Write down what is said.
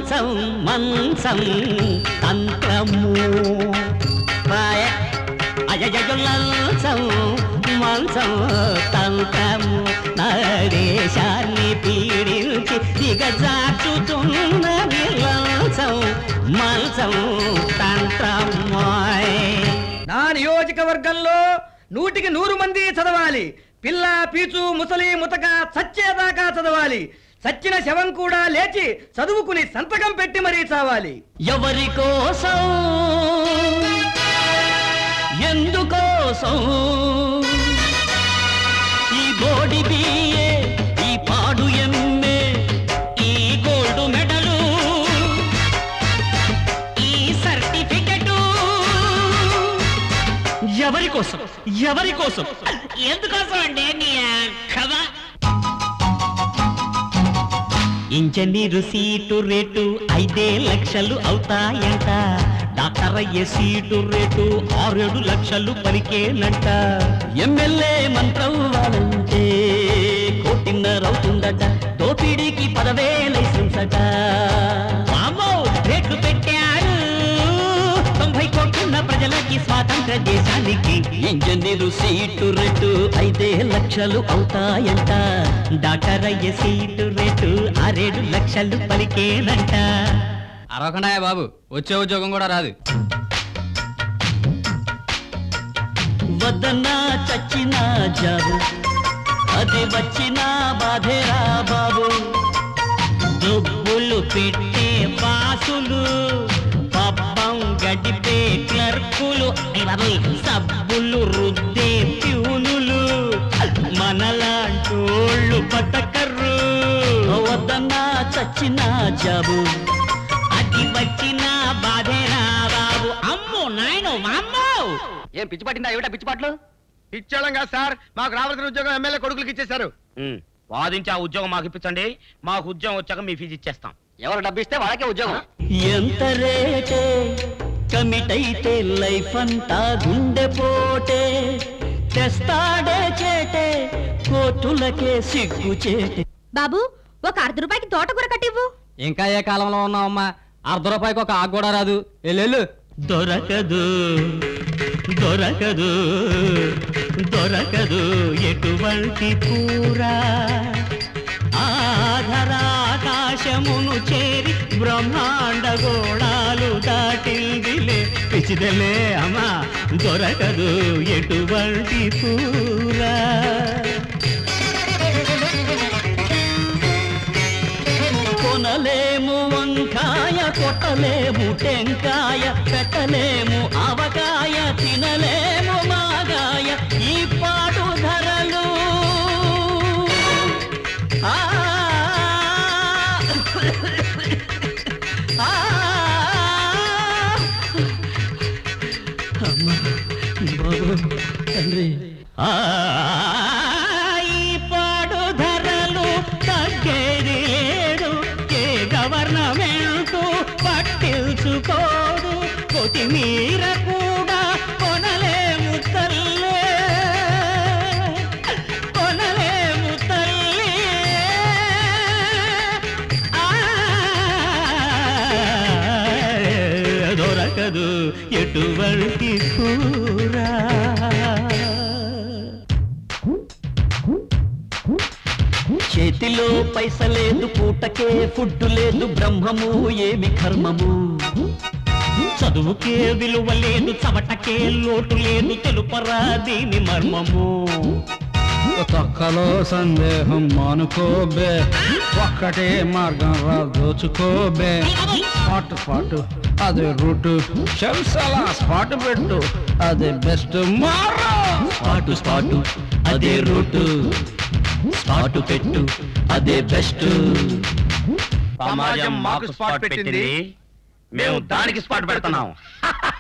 మంచం మంచం తంత్రము పాయ అజజజు లంచం మంచం తంత్రము నా దేశాన్ని పీడించి దిగజాచుతున్నది లంచం మంచం తంత్రమాయ్ నా నియోజకవర్గంలో నూటికి నూరు మంది చదవాలి పిల్ల పీచు ముసలి ముతక చచ్చేదాకా చదవాలి చచ్చిన శవం కూడా లేచి చదువుకుని సంతకం పెట్టి మరీ చావాలి ఎవరి కోసం ఎందుకోసం ఈ బోడి బియ్యే ఈ పాడు ఎమ్మె ఈ గోల్డ్ మెడలు ఈ సర్టిఫికెట్ ఎవరి కోసం ఎవరి కోసం ఎందుకోసం అండి నీ కదా ఇంజనీరు సీటు రేటు ఐదే లక్షలు అవుతాయంట డాక్టర్ అయ్యే సీటు రేటు ఆరేడు లక్షలు పలికేనంట ఎమ్మెల్యే మంత్రం వాలంటే కోటిన్నర అవుతుందట దోపిడీకి పదవే లైసెన్స్ అట వామ్మో, రేట్లు పెట్టారు తొంభై కోట్లున్న ప్రజలకి స్వాతంత్ర దేశానికి ఇంజనీరు సీటు రేటు ఐదే లక్షలు అవుతాయంట డాక్టర్ అయ్యే సీటు రేటు ఆరేడు లక్షలు పలికేనంట అరవకుండా బాబు వచ్చే ఉద్యోగం కూడా రాదు వద్దన్నా చచ్చిన జాబు అది వచ్చిన బాధేరా బాబు దుబ్బులు పెట్టే బాసులు పబ్బం గడిపే క్లర్కులు అయ్ బాబోయ్, సబ్బులు రుద్దే ప్యూనులు మనలాంటోళ్ళు బతకర్రు వద్దన్నా చచ్చిన జాబు అది వచ్చిన బాధేరా బాబు అమ్మో నాయనో అమ్మో ఏం పిచ్చి పట్టిందా ఏమిటా పిచ్చి పాటలు ఇచ్చేళ్ళం కాదు సార్ మాకు రావాల్సిన ఉద్యోగం ఎమ్మెల్యే కొడుకులకి ఇచ్చేశారు వాదించి ఆ ఉద్యోగం మాకు ఇప్పించండి మాకు ఉద్యోగం వచ్చాక మీ ఫీజు ఇచ్చేస్తాం ఎవరు డబ్బిస్తే వాళ్ళకే ఉద్యోగం ఎంత రేటే కమిట్ అయితే లైఫ్ అంతా గుండెపోటే తెస్తాడే చేటే కోర్టులకే సిగ్గు చేటే బాబు ఒక అర్ధ రూపాయికి తోటకూర కట్టివ్వు ఇంకా ఏ కాలంలో ఉన్నావమ్మా అర్ధ రూపాయికి ఒక ఆకు కూడా రాదు వెళ్ళు దొరకదు దొరకదు దొరకదు ఎటువంటి పూరా ఆధరాకాశమును చేరి బ్రహ్మాండ గోళాలు దాటిందిలే పిచ్చిదలే అమ్మా దొరకదు ఎటువంటి పూరా కొనలేము వంకాయ కొట్టలేము టెంకాయ పెట్టలేము ఆవకాయ తినలేము మాగాయ ఈ పాటు ధరలు ఆ, ఆ, అమ్మా, బాబు, తండ్రి ఆ, ఈ పాడు ధరలు తగ్గేది లేదు ఏ గవర్నమెంట్ పట్టించుకోదు కొత్తిమీర కూడా కొనలేము తల్లే కొనలేము తల్లి ఆ, దొరకదు ఎటువంటి కూరా చేతిలో పైస లేదు పూటకే ఫుడ్ లేదు బ్రహ్మము ఏమి కర్మము చదువుకే విలువ లేదు చవటకే లోటు లేదు తెలుపరా దీని మర్మము తొక్కలో సందేహం మానుకోబే ఒక్కటే మార్గం రా దోచుకోబే స్పాట్ స్పాట్ అదే రూట్ చెంసలా స్పాట్ పెట్టు అదే బెస్ట్ మారా స్పాటు స్పాటు అదే రూటు స్పాటు పెట్టు అదే బెస్ట్ సమాజం మాకు స్పాట్ పెట్టింది మేము దానికి స్పాట్ పెడుతున్నాం